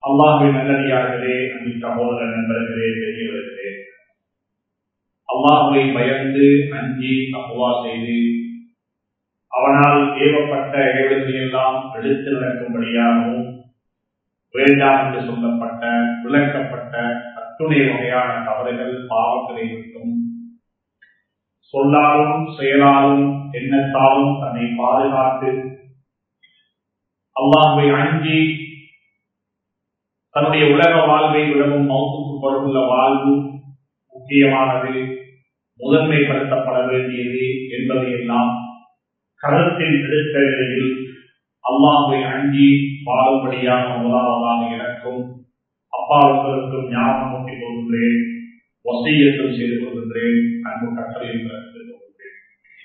அல்லாஹின் நல்லடியார்களே அன்பு சகோதர நண்பர்களே பெரியவர்களே அல்லாஹுவை பயந்து அஞ்சி தப்புவா செய்து அவனால் ஏவப்பட்ட ஏவல்களை எல்லாம் எடுத்து நடக்கும்படியாகவும் வேண்டாம் என்று சொல்லப்பட்ட விளக்கப்பட்ட அத்துணை வகையான தவறுகள் பாவங்களை விட்டும் சொல்லாலும் செயலாலும் எண்ணத்தாலும் தன்னை பாதுகாத்து அல்லாஹுவை அஞ்சி தன்னுடைய உலக வாழ்வை விடவும் மௌத்துக்கு பொருளுள்ள வாழ்வு முக்கியமானது முதன்மைப்படுத்தப்பட வேண்டியது என்பதை எல்லாம் கருத்தில் எடுத்த நிலையில் அல்லாஹை அஞ்சி வாழும்படியாக முதலாவதாக எனக்கும் அப்பாவுக்கும் ஞாபகம் ஊட்டிக் கொள்கின்றேன் வசையத்தும் செய்து கொள்கின்றேன் அன்பு கட்டளையும் செய்து கொள்கின்றேன்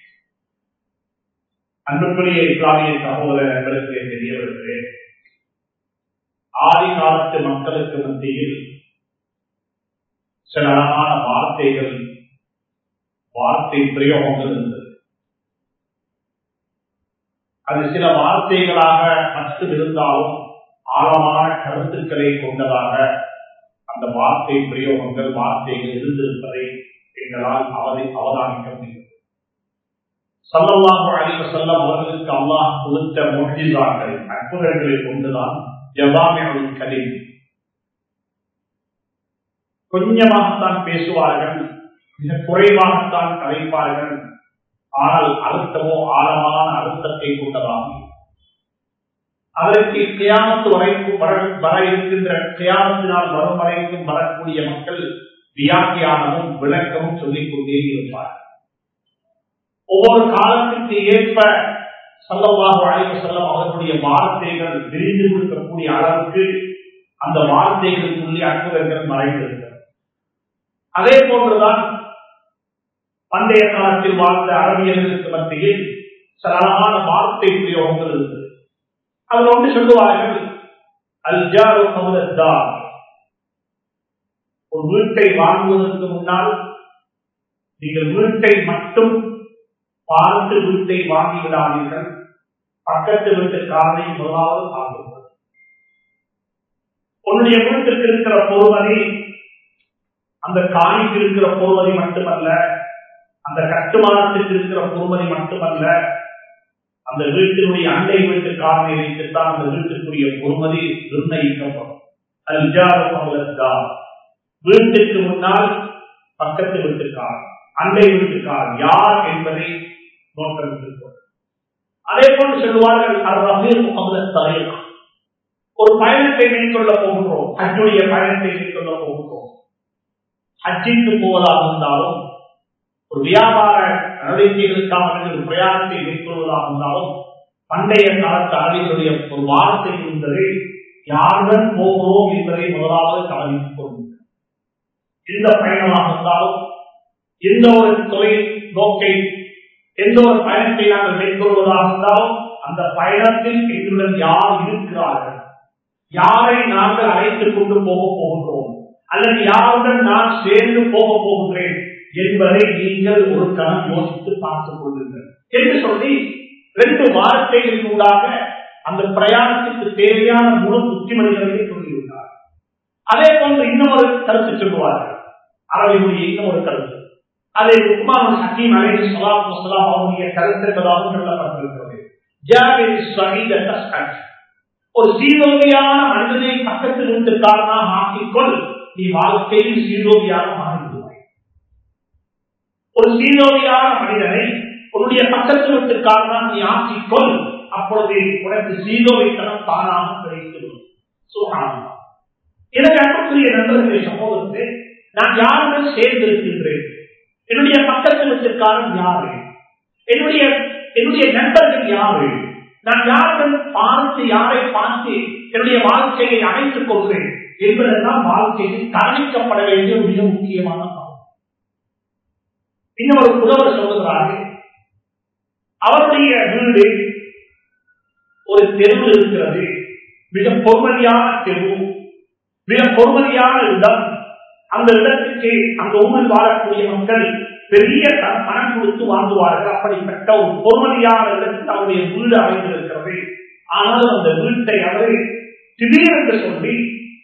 அன்புக்குரிய இஸ்லாமிய சகோதர நண்பர்களுக்கு தெரிய வருகிறேன் ஆதி காலத்து மக்களுக்கு மத்தியில் சில அழகான வார்த்தைகள் வார்த்தை பிரயோகங்கள் இருந்தது அது சில வார்த்தைகளாக மட்டும் இருந்தாலும் ஆழமான கருத்துக்களை கொண்டதாக அந்த வார்த்தை பிரயோகங்கள் வார்த்தைகள் இருந்திருப்பதை எங்களால் அவரை அவதானிக்க முடியும் சல்லல்லாஹு அலிவ செல்லம் அவர்களுக்கு அல்லாஹ் கொடுத்த மொழிதார்கள் அற்புதங்களை கொண்டுதான் ஜவாமியின் கதை கொஞ்சமாகத்தான் பேசுவார்கள் மிக குறைவாகத்தான் கலைப்பார்கள் ஆனால் அர்த்தமோ ஆழமான அர்த்தத்தை கொண்டதாகும் அதற்கு கியாமத்து வரைக்கும் வர இருக்கின்ற கியாமத்தினால் வரும் வரைக்கும் வரக்கூடிய மக்கள் வியாக்கியானமும் விளக்கமும் சொல்லிக் கொண்டே இருப்பார் ஒவ்வொரு காலத்திற்கு ஏற்ப சொல்லவாக அழைக்க செல்லம் அவர்களுடைய வார்த்தைகள் விரிந்து கொடுக்கக்கூடிய அளவுக்கு அந்த வார்த்தைகளுக்குள்ளே அற்புதங்கள் மறைந்திருக்கிறது அதே போன்றுதான் பண்டைய காலத்தில் வாழ்ந்த அரபியர்களுக்கு மத்தியில் சில அழகான வார்த்தை பிரயோகங்கள் இருந்தது அதில் ஒன்று சொல்லுவார்கள் அல்ஜாரோ கமுதா ஒரு வீட்டை வாங்குவதற்கு முன்னால் நீங்கள் வீட்டை மட்டும் பார்த்து வீட்டை வாங்கிவிடாதீர்கள் பக்கத்து வீட்டுக்காரனை முதலாவது பார்த்துங்கள் உன்னுடைய வீட்டுக்கு இருக்கிற பொறுமதி அந்த காணிக்கு இருக்கிற பொறுமதி மட்டுமல்ல அந்த கட்டுமானத்துக்கு இருக்கிற பொறுமதி மட்டுமல்ல அந்த வீட்டினுடைய அண்டை வீட்டுக்காரனை வைத்துத்தான் அந்த வீட்டுக்குரிய பொறுமதி நிர்ணயிக்கப்படும் வீட்டுக்கு முன்னால் பக்கத்து வீட்டுக்காரன் அண்டை வீட்டுக்காரன் யார் என்பதை நோக்கம் அதே போன்று சொல்லுவார்கள் தலைவர் ஒரு பயணத்தை மேற்கொள்ள போகின்றோம் ஹஜ்ஜுடைய பயணத்தை மேற்கொள்ள போகின்றோம் ஹஜ்ஜிக்கு போவதாக இருந்தாலும் ஒரு வியாபார நடவடிக்கைகளுக்காக ஒரு பிரயாணத்தை மேற்கொள்வதாக இருந்தாலும் பண்டைய காலத்து அறிவுடைய ஒரு வார்த்தை இருந்தது யாருடன் போகிறோம் என்பதை முதலாவது கவனித்துக் கொள்ளுங்கள் எந்த பயணமாக இருந்தாலும் எந்த ஒரு தொழில் நோக்கை எந்த ஒரு பயணத்தை நாங்கள் மேற்கொள்வதாக இருந்தாலும் அந்த பயணத்தில் எங்களுடன் யார் இருக்கிறார்கள் யாரை நாங்கள் அழைத்துக் கொண்டு போக போகின்றோம் அல்லது யாருடன் நான் சேர்ந்து போக போகின்றேன் என்பதை நீங்கள் ஒரு கணம் யோசித்து பார்த்துக் கொள்ளுங்கள் என்று சொல்லி ரெண்டு வார்த்தைகளின் ஊடாக அந்த பிரயாணத்துக்கு தேவையான முழு புத்திமதிகளை சொல்லியிருந்தார் அதே போன்று இன்னும் ஒரு கருத்து சொல்லுவார்கள் அரபியுடைய இன்னும் ஒரு கருத்து அதை உக்மான் ஹக்கீம் அலை சலாம் வசலாம் அவருடைய கருத்து என்பதாக சொல்லப்பட்டிருக்கிறது ஒரு சீரோவியான மனிதனை பக்கத்து வீட்டுக்காரனாக ஆக்கிக்கொள் நீ வாழ்க்கையில் சீரோவியாக மாறிவிடுவாய் ஒரு சீரோவியான மனிதனை உன்னுடைய பக்கத்து வீட்டுக்காரனாக நீ ஆக்கிக்கொள் அப்பொழுது உனக்கு சீரோவித்தனம் தானாக கிடைத்துவிடும் சுகாமா எனக்கு அன்புக்குரிய நண்பர்களை சமூகத்தை நான் யாருடன் சேர்ந்திருக்கின்றேன் என்னுடைய பக்கத்து வீட்டுக்காரன் யாரு என்னுடைய என்னுடைய நண்பர்கள் யாரு நான் யாருடன் பார்த்து யாரை பார்த்து என்னுடைய வாழ்க்கையை அழைத்துக் கொள்கிறேன் என்பதெல்லாம் வாழ்க்கையில் கவனிக்கப்பட வேண்டிய மிக முக்கியமான பாவம் இன்னொரு புலவர் சொல்லுகிறார்கள் அவருடைய வீடு ஒரு தெருவு இருக்கிறது மிக பொறுமதியான தெரு மிக பொறுமதியான இடம் அந்த இடத்துக்கு அந்த ஊரில் வாழக்கூடிய மக்கள் பெரிய பணம் கொடுத்து வாங்குவார்கள் அப்படிப்பட்ட ஒரு பொறுமதியான இடத்தில் அவருடைய வீடு அமைந்திருக்கிறது ஆனால் அந்த வீட்டை அவர் திடீரென்று சொல்லி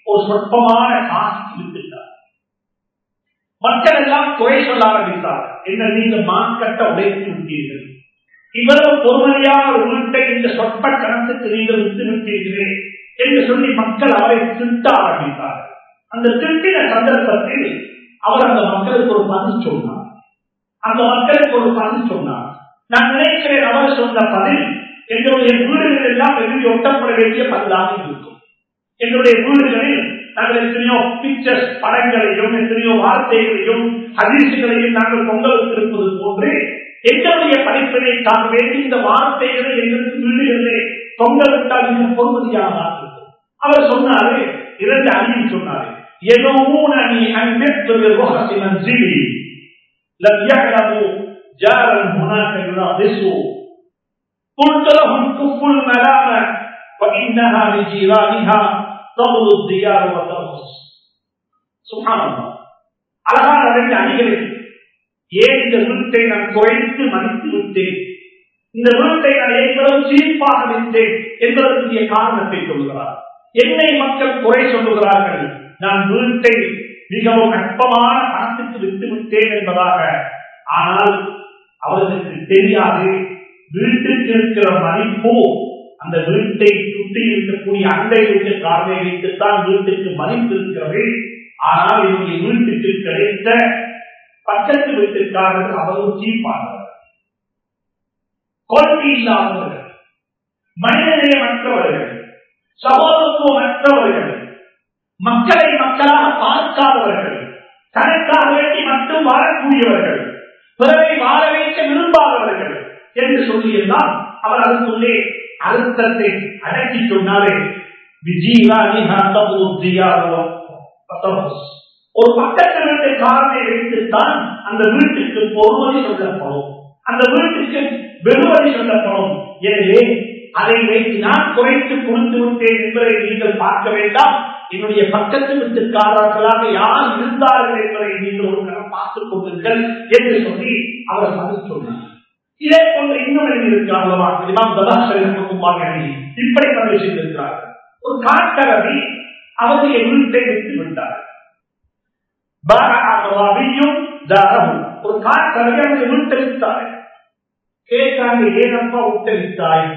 ஒரு சொற்பமான காசு விட்டுட்டார் மக்கள் எல்லாம் குறை சொல்ல ஆரம்பித்தார் என்ன நீங்க மார்க்கெட்டை உடைத்து விட்டீர்கள் இவ்வளவு பொறுமதியான ஒரு வீட்டை இந்த சொற்ப கணத்துக்கு நீங்கள் விட்டு விட்டீர்களே என்று சொல்லி மக்கள் அவரை திட்ட ஆரம்பித்தார்கள் அந்த திட்டின சந்தர்ப்பத்தில் அவர் அந்த மக்களுக்கு ஒரு பதில் சொன்னார் அந்த மக்களுக்கு ஒரு பதில் சொன்னார் நான் நினைக்கிறேன் அவர் சொன்ன பதில் எங்களுடைய வீடுகள் எல்லாம் எழுதி ஒட்டப்பட வேண்டிய பதிலாக இருக்கும் எங்களுடைய வீடுகளில் நாங்கள் எத்தனையோ பிக்சர்ஸ் படங்களையும் எத்தனையோ வார்த்தைகளையும் அதிர்ச்சிகளையும் நாங்கள் பொங்கலுக்கு இருப்பது போன்று எங்களுடைய படிப்பினைக்காக வேண்டி இந்த வார்த்தைகளை எங்களுக்கு வீடுகளிலே பொங்கலிட்டால் மிக பொறுமதியாக இருக்கும் அவர் சொன்னாரு இரண்டு அணியில் சொன்னாரு يدعونني أن بت بالرخص منزلي لم يعلموا جارا هناك يناقصوا قلت لهم كفوا الملامة فإنها لجيرانها تغلو الديار وترخص سبحان الله அழகான ரெண்டு அணிகளில் ஏன் இந்த வீட்டை நான் குறைத்து மதித்து விட்டேன் இந்த வீட்டை நான் எவ்வளவு சீப்பாக விட்டேன் என்பதற்குரிய காரணத்தை சொல்கிறார் என்னை மக்கள் குறை சொல்லுகிறார்கள் நான் வீட்டை மிகவும் அற்பமான பணத்துக்கு விட்டு விட்டேன் என்பதாக ஆனால் அவர்களுக்கு தெரியாது வீட்டுக்கு இருக்கிற மதிப்பு அந்த வீட்டை சுற்றி இருக்கக்கூடிய அண்டை வீட்டு காரணை வைத்துத்தான் வீட்டுக்கு மதிப்பு இருக்கிறது ஆனால் என்னுடைய வீட்டுக்கு கிடைத்த பக்கத்து வீட்டுக்காரர்கள் அவரும் சீப்பானவர் கொள்கை இல்லாதவர்கள் மனிதநேயமற்றவர்கள் சகோதரத்துவமற்றவர்கள் மக்களை மக்களாக பார்க்காதவர்கள் தனக்காக வேண்டி மட்டும் வாழக்கூடியவர்கள் பிறரை வாழ வைக்க விரும்பாதவர்கள் என்று சொல்லியெல்லாம் அவர் அதற்குள்ளே அழுத்தத்தை அடக்கி சொன்னாரே ஒரு பக்கத்து வீட்டு காரணை வைத்துத்தான் அந்த வீட்டுக்கு பொறுமதி சொல்லப்படும் அந்த வீட்டுக்கு வெறுமதி சொல்லப்படும் எனவே அதை வைத்து நான் குறைத்து கொடுத்து விட்டேன் என்பதை நீங்கள் பார்க்க வேண்டாம் என்னுடைய பக்கத்து வீட்டுக்காரர்களாக யார் இருந்தார்கள் என்பதை நீங்கள் ஒரு கணம் பார்த்துக் கொள்ளுங்கள் என்று சொல்லி அவர் பதில் சொன்னார் இதே போன்ற இன்னும் எழுதியிருக்கிறார்களா இமாம் ததாசரி இப்படி பதிவு செய்திருக்கிறார்கள் ஒரு காட்டரவி அவருடைய வீட்டை விட்டு விட்டார் ஒரு காட்டரவி அவருடைய வீட்டை விட்டார் கேட்டாங்க ஏனப்பா விட்டு விட்டாய்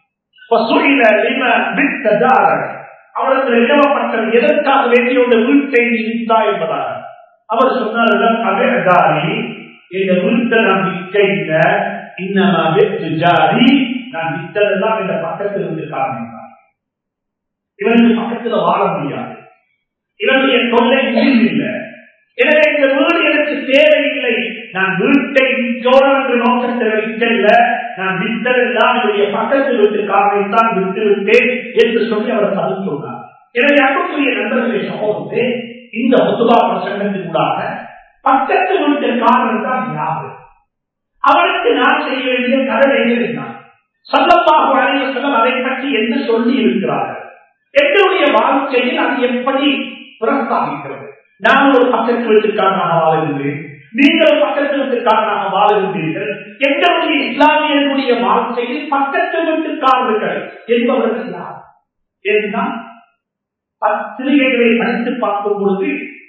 அவளுக்கு எழுதப்பட்டது எதற்காக வேண்டிய ஒரு வீட்டை வித்தா என்பதாக அவர் சொன்னார் இந்த வீட்டை நான் விற்க இல்லை இன்னமா வெற்று ஜாதி நான் வித்ததெல்லாம் இந்த பக்கத்தில் இருந்து காரணம் இவனுக்கு பக்கத்துல வாழ முடியாது இவனுடைய தொல்லை இல்லை எனவே இந்த வீடு எனக்கு தேவையில்லை நான் வீட்டை விற்கோம் என்ற நோக்கத்தில் விற்கல நான் வித்ததெல்லாம் என்னுடைய பக்கத்து வீட்டுக்காரனைத்தான் விட்டு விட்டேன் என்று சொல்லி அவர் பதில் சொன்னார் எனவே அன்புக்குரிய நண்பர்களை சகோதரே இந்த முத்துபா பிரசங்கத்தினூடாக பக்கத்து வீட்டுக்காரன் தான் யாரு அவனுக்கு நான் செய்ய வேண்டிய கடமைகள் என்ன சொல்லப்பாக அனைவரும் அதை பற்றி என்ன சொல்லி இருக்கிறார்கள் எங்களுடைய வாழ்க்கையில் அது எப்படி பிரஸ்தாபிக்கிறது நான் ஒரு பக்கத்து வீட்டுக்காரனாக வாழுகின்றேன் நீங்கள் பக்கத்து வீட்டுக்காரனாக வாழுகின்றீர்கள் எங்களுடைய இஸ்லாமியர்களுடைய வாழ்க்கையில் பக்கத்து வீட்டுக்காரர்கள் என்பவர்கள் யார் ஏன்னா பத்திரிகைகளை படித்து பார்க்கும் பொழுது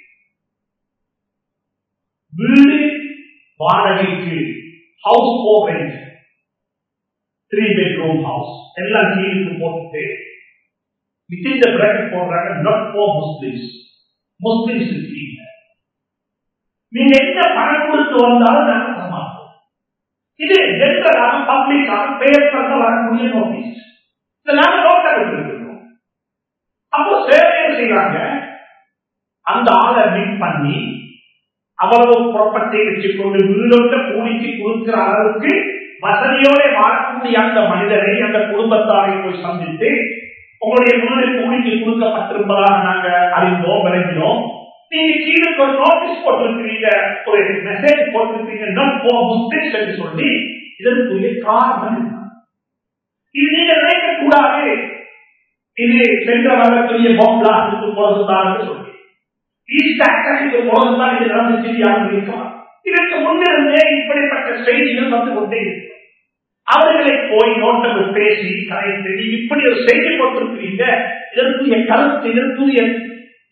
வீடு வாடகைக்கு house open three bedroom house எல்லாம் டிவிக்கு போட்டு வித்தின் த பிராக்கெட் போடுறாங்க நாட் ஃபார் முஸ்லிம்ஸ் முஸ்லிம்ஸ் இருக்கீங்க நீங்க என்ன பணம் கொடுத்து வந்தாலும் நாங்க தரமாட்டோம் இது ஜென்ரலாக பப்ளிக்காக பேப்பர்ல வரக்கூடிய நோட்டீஸ் இதை நாங்க நோட்ட விட்டுருக்கோம் அப்போ சேவை செய்யறாங்க அந்த ஆளை மீட் பண்ணி அவ்வளவு புறப்பட்டை வச்சுக்கொண்டு வீடோட்ட கூலிக்கு கொடுக்கிற அளவுக்கு வசதியோட வாழக்கூடிய அந்த மனிதரை அந்த குடும்பத்தாரை போய் சந்தித்து உங்களுடைய வீடு கூலிக்கு கொடுக்கப்பட்டிருப்பதாக நாங்க அறிந்தோம் விளங்கினோம் நீங்க கீழே ஒரு நோட்டீஸ் போட்டிருக்கிறீங்க ஒரு மெசேஜ் போட்டிருக்கீங்க நட் ஃபார் முஸ்லிம்ஸ் என்று சொல்லி இதற்குரிய காரணம் என்ன இது நீங்க நினைக்க கூடாது இது சென்ற வரக்கூடிய பாம்பிளாஸுக்கு போறதுதான் சொல்லி ஈஸ்ட் அக்காடிக்கு போறதுதான் இது நடந்துச்சு யாரும் இருக்கலாம் இதற்கு முன்னிருந்தே இப்படிப்பட்ட செய்திகள் வந்து கொண்டே இருக்கு அவர்களை போய் நோட்டம் பேசி கலைத்து இப்படி ஒரு செய்தி போட்டிருக்கிறீங்க இதற்குரிய கருத்து இதற்குரிய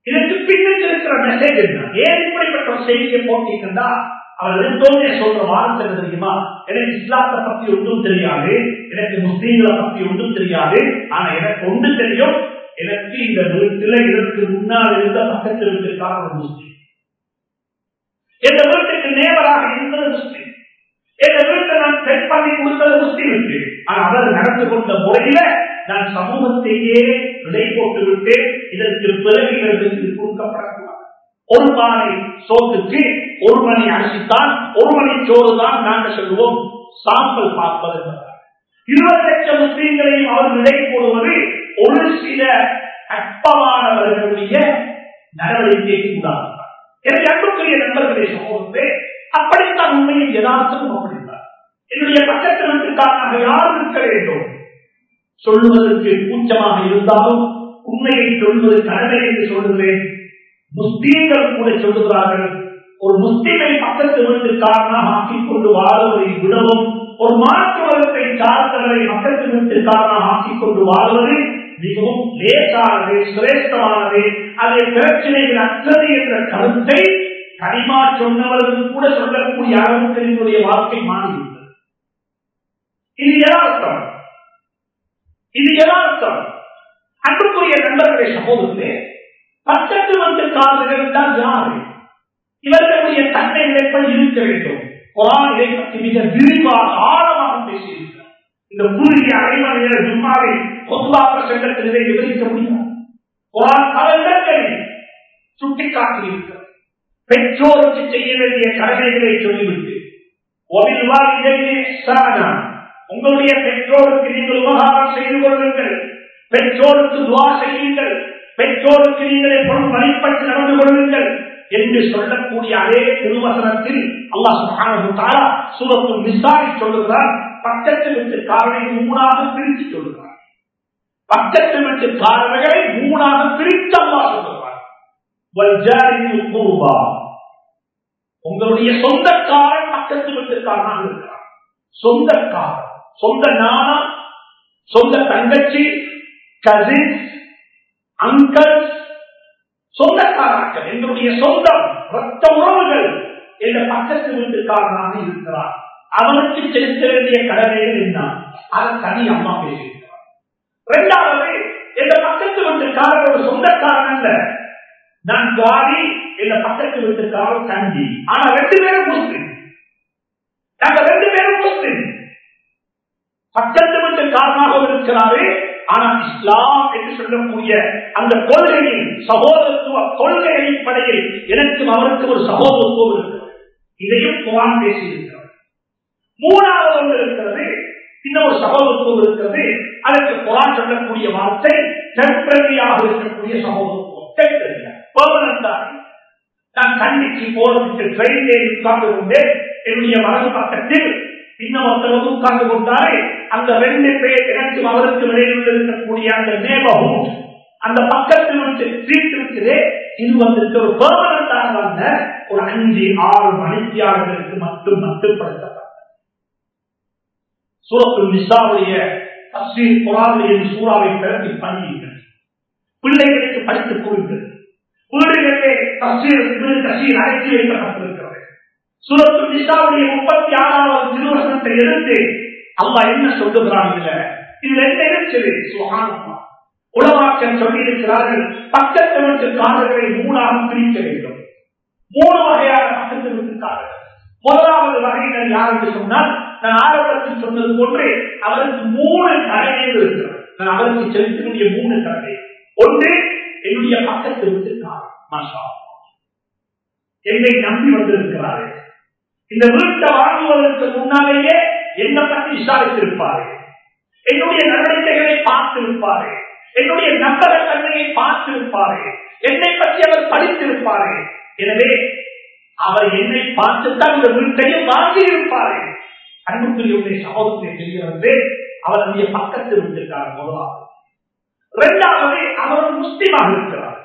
இதற்கு பின்னுக்கு இருக்கிற மெசேஜ் என்ன ஏன் இப்படிப்பட்ட ஒரு செய்தியை போட்டிருந்தா அவர் எடுத்தோன்னே சொல்ற வார்த்தை என்ன தெரியுமா எனக்கு இஸ்லாத்தை பத்தி ஒன்றும் தெரியாது எனக்கு முஸ்லீம்களை பத்தி ஒன்றும் தெரியாது ஆனா எனக்கு ஒன்று தெரியும் எனக்கு இந்த வீட்டுல இதற்கு முன்னால் இருந்த பக்கத்தில் இருந்திருக்கான ஒரு முஸ்லீம் எந்த வீட்டுக்கு நேவராக இருந்தது முஸ்லீம் எந்த வீட்டை நான் செட் பண்ணி கொடுத்தது முஸ்லீமுக்கு ஆனா அவர் நடந்து கொண்ட முறையில நான் சமூகத்தையே விலை போட்டு விட்டு இதற்கு பிறகு இவர்களுக்கு கொடுக்கப்படக்கூடாது ஒரு பானை சோத்துக்கு ஒரு மணி அரிசித்தான் ஒரு மணி சோறு தான் நாங்கள் சொல்லுவோம் சாம்பல் பார்ப்பது என்பதால் இருபது லட்சம் முஸ்லீம்களையும் அவர் விலை போடுவது ஒரு சில அற்பமானவர்களுடைய நடவடிக்கைக்கு உண்டாகும் என்னுடைய அன்புக்குரிய நண்பர்களே சமூகத்தை அப்படித்தான் உண்மையில் யதார்த்தமும் அப்படித்தான் என்னுடைய பக்கத்தில் வீட்டுக்காரனாக யாரும் இருக்க வேண்டும் சொல்லுவதற்கு கூச்சமாக இருந்தாலும் உண்மையை சொல்வது கடமை என்று சொல்லுகிறேன் முஸ்லீம்கள் கூட சொல்லுகிறார்கள் ஒரு முஸ்லீமை பக்கத்து வீட்டுக்காரனாக ஆக்கிக் கொண்டு வாழ்வதை விடவும் ஒரு மாற்று மதத்தை சார்ந்தவரை பக்கத்து வீட்டுக்காரனாக ஆக்கிக் கொண்டு வாழ்வது மிகவும் லேசானது சிரேஷ்டமானது அதே பிரச்சனைகள் அற்றது என்ற கருத்தை கனிமா சொன்னவர்கள் கூட சொல்லக்கூடிய அளவுக்கு என்னுடைய வாழ்க்கை மாறிவிட்டது இது யதார்த்தம் இது யதார்த்தம் அன்புக்குரிய நண்பர்களுடைய சமூகத்திலே பக்கத்து வந்து காதல்கள் தான் யாரு இவர்களுடைய தன்மைகள் எப்படி இருக்க வேண்டும் குரான் இதை பற்றி மிக விரிவாக ஆழமாக பேசியிருக்கிறார் இந்த குறுகிய அரைமணி நேர ஜும்மாவை பொதுவா பிரசங்கத்தில் இதை விவரிக்க முடியாது குரான் பல இடங்களில் சுட்டிக்காட்டியிருக்கிறது பெற்றோருக்கு செய்ய வேண்டிய கடமைகளை சொல்லிவிட்டு உங்களுடைய பெற்றோருக்கு நீங்கள் உபகாரம் செய்து கொள்ளுங்கள் பெற்றோருக்கு துவா செய்யுங்கள் பெற்றோருக்கு நீங்கள் எப்பொழுதும் வழிபட்டு நடந்து கொள்ளுங்கள் என்று சொல்லக்கூடிய அதே திருவசனத்தில் அல்லாஹ் சூரத்து மிசாரி சொல்லுகிறார் பக்கத்து வீட்டுக்காரனை மூணாக பிரித்து சொல்லுகிறார் பக்கத்து வீட்டுக்காரர்களை மூணாக பிரித்து அல்லா சொல்லுகிறார் உங்களுடைய சொந்தக்காரன் பக்கத்து வீட்டுக்காரனாக இருக்கிறார் சொந்தக்காரன் சொந்த நானா சொந்த தங்கச்சி கசின்ஸ் அங்கல் சொந்தக்காரர்கள் எங்களுடைய சொந்தம் ரத்த உறவுகள் என்ற பக்கத்து வீட்டுக்காரனாக இருக்கிறார் அவனுக்கு செலுத்த வேண்டிய கடமைகள் என்ன அதை தனி அம்மா பேசியிருக்கிறார் இரண்டாவது எந்த பக்கத்து வீட்டுக்காரர் ஒரு சொந்தக்காரன் அல்ல நான் காதி என்ற பக்கத்து வீட்டுக்காரர் கஞ்சி ஆனா ரெண்டு பேரும் முஸ்லிம் நாங்க ரெண்டு பேரும் முஸ்லிம் பக்கத்து வீட்டுக்காரனாக இருக்கிறாரு ஆனா இஸ்லாம் என்று சொல்லக்கூடிய அந்த கொள்கையில் சகோதரத்துவ கொள்கை அடிப்படையில் எனக்கும் அவருக்கும் ஒரு சகோதரத்துவம் இருக்கிறது இதையும் குரான் பேசியிருக்கிறது மூணாவது ஒன்று இருக்கிறது இன்னொரு சகோதரத்துவம் இருக்கிறது அதற்கு குரான் சொல்லக்கூடிய வார்த்தை டெம்பரரியாக இருக்கக்கூடிய சகோதரத்துவம் பெர்மனண்டாக நான் கண்டிக்கு போறதுக்கு ட்ரெயினே உட்கார்ந்து கொண்டேன் என்னுடைய வலது பக்கத்தில் இன்னொருத்தர் உட்கார்ந்து கொண்டாரு அந்த ரெண்டு பேர் எனக்கும் அவருக்கு இடையில் இருக்கக்கூடிய அந்த நேபகம் அந்த பக்கத்தில் வந்து சீட் இருக்குது இது வந்துட்டு ஒரு பெர்மனண்டாக வந்த ஒரு அஞ்சு ஆறு மணித்தியாளர்களுக்கு மட்டும் மட்டுப்படுத்தப்பட்ட சூரத்து நிசாவுடைய தஸ்வீர் குரானுடைய சூறாவை பிறகு பண்ணியுங்கள் பிள்ளைகளுக்கு படித்துக் கொடுங்கள் வீடுகளிலே தஸ்வீர் தஸ்வீர் அழைத்து வைக்கப்பட்டிருக்கிறது சுரத்து நிசாவுடைய முப்பத்தி ஆறாவது திருவசனத்தை எடுத்து அல்லா என்ன சொல்லுகிறான் இதுல இதுல என்ன இருக்குது சுகானமா உலவாக்கல் சொல்லி இருக்கிறார்கள் பக்கத்து வீட்டுக்காரர்களை மூணாக பிரிக்க வேண்டும் மூணு வகையான பக்கத்து வீட்டுக்காரர்கள் முதலாவது வகையினர் யார் என்று சொன்னால் நான் ஆரம்பத்தில் சொன்னது போன்று அவருக்கு மூணு கடமைகள் இருக்கிறது நான் அவருக்கு செலுத்தக்கூடிய மூணு கடமை ஒன்று என்னுடைய பக்கத்து வீட்டுக்காரர் மாஷா என்னை நம்பி வந்திருக்கிறார்கள் இந்த வீட்டை வாங்குவதற்கு முன்னாலேயே என்ன பற்றி விசாரித்திருப்பாரு என்னுடைய நடவடிக்கைகளை பார்த்திருப்பாரு என்னுடைய நம்பகத்தன்மையை பார்த்திருப்பாரு என்னை பற்றி அவர் படித்திருப்பாரு எனவே அவர் என்னை பார்த்துத்தான் இந்த வீட்டையும் வாங்கி இருப்பாரு அன்புக்குரிய சமூகத்தை தெரிகிறது அவருடைய பக்கத்தில் இருந்திருக்கார் முதலாவது இரண்டாவது அவர் முஸ்லீமாக இருக்கிறார்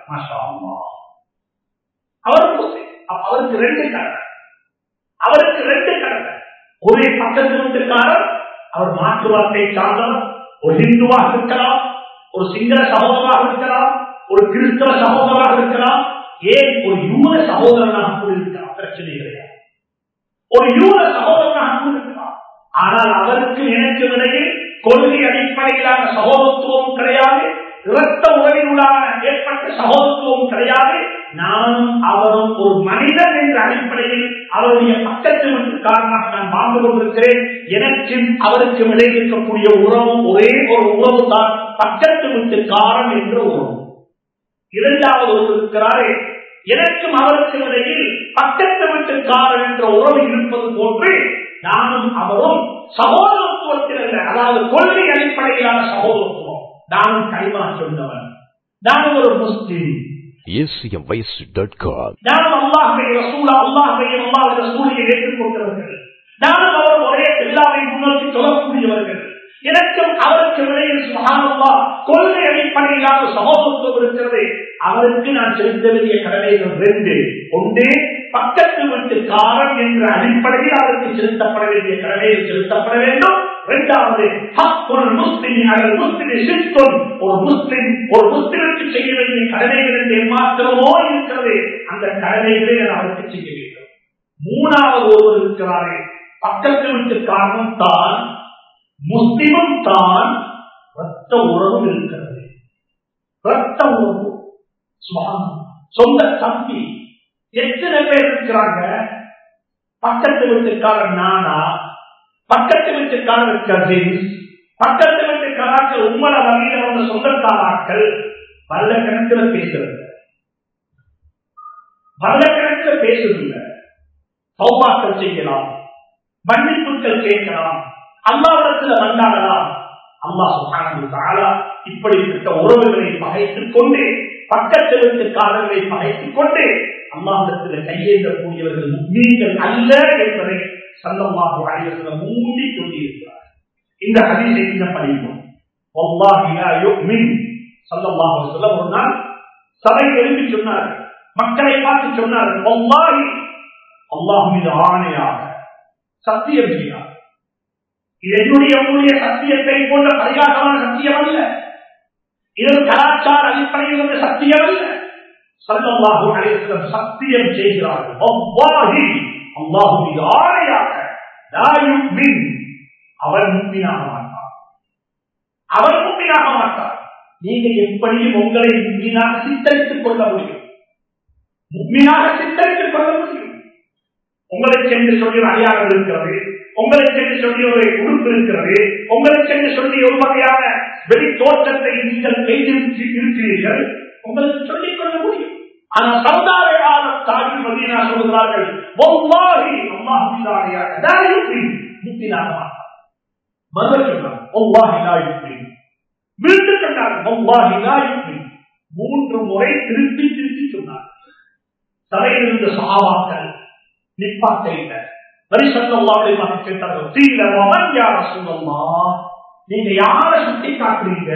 அவர் முஸ்லீம் அவருக்கு ரெண்டு கடமை அவருக்கு ரெண்டு கடமை ஒரே பக்கத்து வீட்டுக்காரர் அவர் மாற்று வார்த்தை சார்ந்தவர் ஒரு ஹிந்துவாக இருக்கலாம் ஒரு சிங்கள சமூகமாக இருக்கலாம் ஒரு கிறிஸ்தவ சகோதரராக இருக்கலாம் ஏன் ஒரு யூத சகோதரனாக கூட இருக்கலாம் பிரச்சனை கிடையாது ஒரு யூத சகோதரனாக கூட இருக்கலாம் ஆனால் அவருக்கு எனக்கு இடையில் கொள்கை அடிப்படையிலான சகோதரத்துவம் கிடையாது இரத்த உறவினுடான ஏற்பட்ட சகோதரத்துவம் கிடையாது நானும் அவரும் ஒரு மனிதன் என்ற அடிப்படையில் அவருடைய பக்கத்து வீட்டுக்காரனாக நான் வாழ்ந்து கொண்டிருக்கிறேன் எனக்கும் அவருக்கும் இடையில் இருக்கக்கூடிய உறவு ஒரே ஒரு உறவு தான் பக்கத்து வீட்டுக்காரன் என்ற உறவு இரண்டாவது ஒரு இருக்கிறாரே எனக்கும் அவருக்கும் இடையில் பக்கத்து வீட்டுக்காரன் என்ற உறவு இருப்பது போன்று நானும் அவரும் சகோதரத்துவத்தில் அல்ல அதாவது கொள்கை அடிப்படையிலான சகோதரத்துவம் நானும் கைமா சொன்னவன் நானும் ஒரு முஸ்லிம் acmvoice.com நானும் அல்லாஹை ரசூலா அல்லாஹை அல்லாஹ் ரசூலியை ஏற்றுக்கொண்டவர்கள் நானும் அவர் ஒரே எல்லாவை முன்னோக்கி சொல்லக்கூடியவர்கள் எனக்கும் அவருக்கு இடையில் சுகானல்லா கொள்கை அடிப்படையிலான சகோதரத்துவம் இருக்கிறது அவருக்கு நான் செலுத்த வேண்டிய கடமைகள் ரெண்டு ஒன்று பக்கத்து வீட்டுக்காரன் என்ற அடிப்படையில் அவருக்கு செலுத்தப்பட வேண்டிய கடமைகள் செலுத்தப்பட வேண்டும் இரண்டாவது ஹக்குல் முஸ்லிம் அல்லது முஸ்லிம் சித்தம் ஒரு முஸ்லிம் ஒரு முஸ்லிமுக்கு செய்ய வேண்டிய கடமைகள் என்று ஏமாத்திரமோ இருக்கிறது அந்த கடமைகளை நான் அவருக்கு செய்ய வேண்டும் மூணாவது ஒருவர் இருக்கிறாரே பக்கத்து வீட்டுக்காரனும் தான் முஸ்லிமும் தான் ரத்த உறவும் இருக்கிறது ரத்த உறவு சுபானம். சொந்த தம்பி எத்தனை பேர் இருக்கிறாங்க பக்கத்து வீட்டுக்காரர் நானா பக்கத்து வீட்டுக்காரர் கசின்ஸ் பக்கத்து வீட்டுக்காராக்கள் உம்மல வகையில் அவங்க சொந்தக்காராக்கள் பல்ல கணக்கில் பேசுறது பல்ல கணக்கில் பேசுறதில்லை சௌபாக்கள் செய்யலாம் மன்னிப்புகள் கேட்கலாம் அல்லாவிடத்துல வந்தாடலாம் அல்லாஹ் சுப்ஹானஹு வ தஆலா இப்படிப்பட்ட உறவுகளை பகைத்துக் கொண்டு பக்கத்து வீட்டுக்காரர்களை பகைத்துக் கொண்டு அல்லாஹிடத்தில் கையேற்றக்கூடியவர்கள் நீங்கள் அல்ல என்பதை சல்லல்லாஹு அலைஹி வஸல்லம் மூடி சொல்லியிருக்கிறார் இந்த ஹதீஸை இந்த படிப்போம் வல்லாஹி லா யுமின் சல்லல்லாஹு அலைஹி வஸல்லம் ஒரு நாள் சபை எழுப்பி சொன்னார்கள் மக்களை பார்த்து சொன்னார்கள் வல்லாஹி அல்லாஹ் மீது ஆணையாக சத்தியம் செய்யார் இது என்னுடைய உங்களுடைய சத்தியத்தை போன்ற பரிகாசமான சத்தியம் அல்ல இது ஒரு கலாச்சார அடிப்படையில் உள்ள சத்தியம் அல்ல சல்லல்லாஹு அலைஹி வஸல்லம் சத்தியம் செய்கிறார்கள் வல்லாஹி அல்லாஹ் மீது ஆணையாக லா யுமின் அவர் முக்மீனாக மாட்டார் அவர் முக்மீனாக மாட்டார் நீங்க எப்படியும் உங்களை முக்மீனாக சித்தரித்துக் கொள்ள முடியும் முக்மீனாக சித்தரித்துக் கொள்ள முடியும் உங்களுக்கு என்று சொல்லி ஒரு அடையாளம் இருக்கிறது உங்களுக்கு என்று சொல்லி ஒரு உறுப்பு இருக்கிறது உங்களுக்கு என்று சொல்லி ஒரு வகையான வெளி தோற்றத்தை நீங்கள் செய்திருக்கி இருக்கிறீர்கள் உங்களுக்கு சொல்லிக் கொள்ள முடியும் ஆனா சமுதாய காலம் தாகி மதீனா சொல்கிறார்கள் ஒவ்வாகி அல்லாஹ் முக்தினாக மாட்டார் மறுபடி சொன்னார் ஒவ்வாஹி லாயுக்தி மீண்டும் சொன்னார் ஒவ்வாஹி லாயுக்தி மூன்று முறை திருப்பி திருப்பி சொன்னார் சபையில் இருந்த சகாபாக்கள் நிப்பாட்ட இல்லை பரிசல்லாவை பார்த்து கேட்டார்கள் தீர மகன் யார சொல்லம்மா நீங்க யார சுட்டி காட்டுறீங்க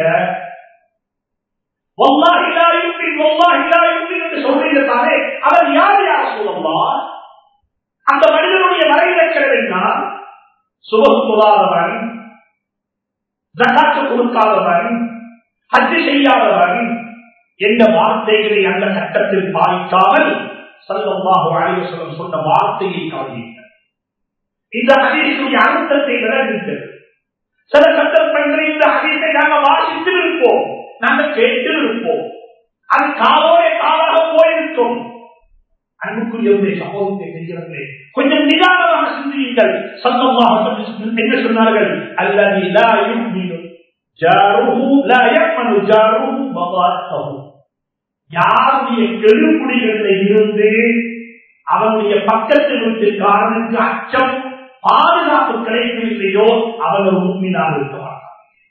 சொல்றீங்க தானே அவர் யார் யார சொல்லம்மா அந்த மனிதனுடைய வரையிலக்கிறது என்ன சுபம் தொழாதவன் ஜகாத்து கொடுக்காதவன் ஹஜ்ஜு செய்யாதவன் என்ற வார்த்தைகளை அந்த கட்டத்தில் பாதிக்காமல் சல்லல்லாஹு அலைஹி வஸல்லம் சொன்ன வார்த்தையை கவனியுங்கள் இந்த ஹதீஸுடைய அர்த்தத்தை விளங்குங்கள் சில சந்தர்ப்பங்களில் இந்த ஹதீஸை நாங்கள் வாசித்து இருப்போம் நாங்கள் கேட்டு இருப்போம் அது காலோட காலாக போயிருக்கும் அன்புக்குரியவர்களே சமூகத்தை செஞ்சவர்களே கொஞ்சம் நிதானமாக சிந்தியுங்கள் சந்தமாக என்ன சொன்னார்கள் அல்லது லா யுக்மினு ஜாருஹு லா யக்மனு ஜாருஹு மவாத்தஹு யாருடைய கெடுபுடிகளில் இருந்து அவனுடைய பக்கத்து வீட்டுக்காரனுக்கு அச்சம் பாதுகாப்பு கிடைக்கவில்லையோ அவன் ஒரு உண்மையாக இருக்க மாட்டான்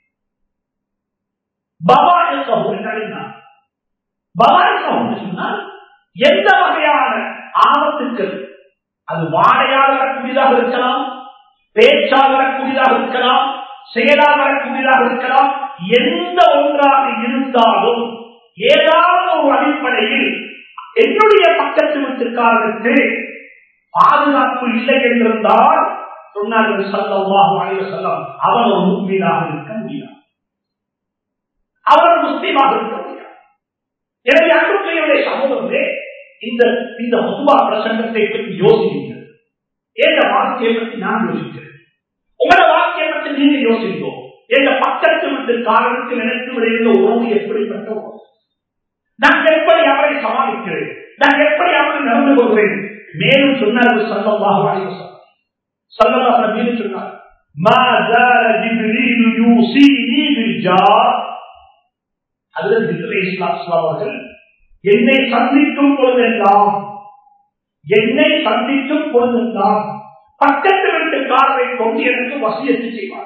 சொன்னால் எந்த வகையான ஆபத்துக்கள் அது வாழையால் வரக்கூடியதாக இருக்கலாம் பேச்சால் வரக்கூடியதாக இருக்கலாம் செயலால் வரக்கூடியதாக இருக்கலாம் எந்த ஒன்றாக இருந்தாலும் ஏதாவது ஒரு அடிப்படையில் என்னுடைய பக்கத்து வீட்டுக்காரனுக்கு பாதுகாப்பு இல்லை என்றிருந்தால் சொன்னார்கள் சல்லல்லாஹு அலைஹி வஸல்லம் அவர் ஒரு முஸ்லீமாக இருக்க முடியாது அவர் முஸ்லீமாக இருக்க முடியாது எனவே அன்புக்குரிய சமூகமே இந்த இந்த மதுவா பிரசங்கத்தை பற்றி யோசிங்கள் எந்த வாழ்க்கையை பற்றி நான் யோசிக்கிறேன் உங்களோட வாழ்க்கையை பற்றி நீங்க யோசிப்போம் எங்க பக்கத்து விட்டு காரணத்தில் எனக்கு விளைந்த உறவு எப்படிப்பட்ட உறவு நான் எப்படி அவரை சமாளிக்கிறேன் நான் எப்படி அவரை நடந்து கொள்கிறேன் மேலும் சொன்னார்கள் சல்லமாக சல்லமாக மேலும் சொன்னார் ما زال جبريل يوصيني بالجار அதில் ஜிப்ரீல் இஸ்லாம் அவர்கள் என்னை சந்திக்கும் பொழுதெல்லாம் என்னை சந்திக்கும் பொழுதெல்லாம் பக்கத்து வீட்டுக்காரரை கொண்டு எனக்கு வசியத்து செய்வார்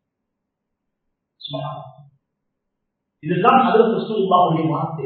இதுதான் அதில் கிறிஸ்துவாவுடைய வார்த்தை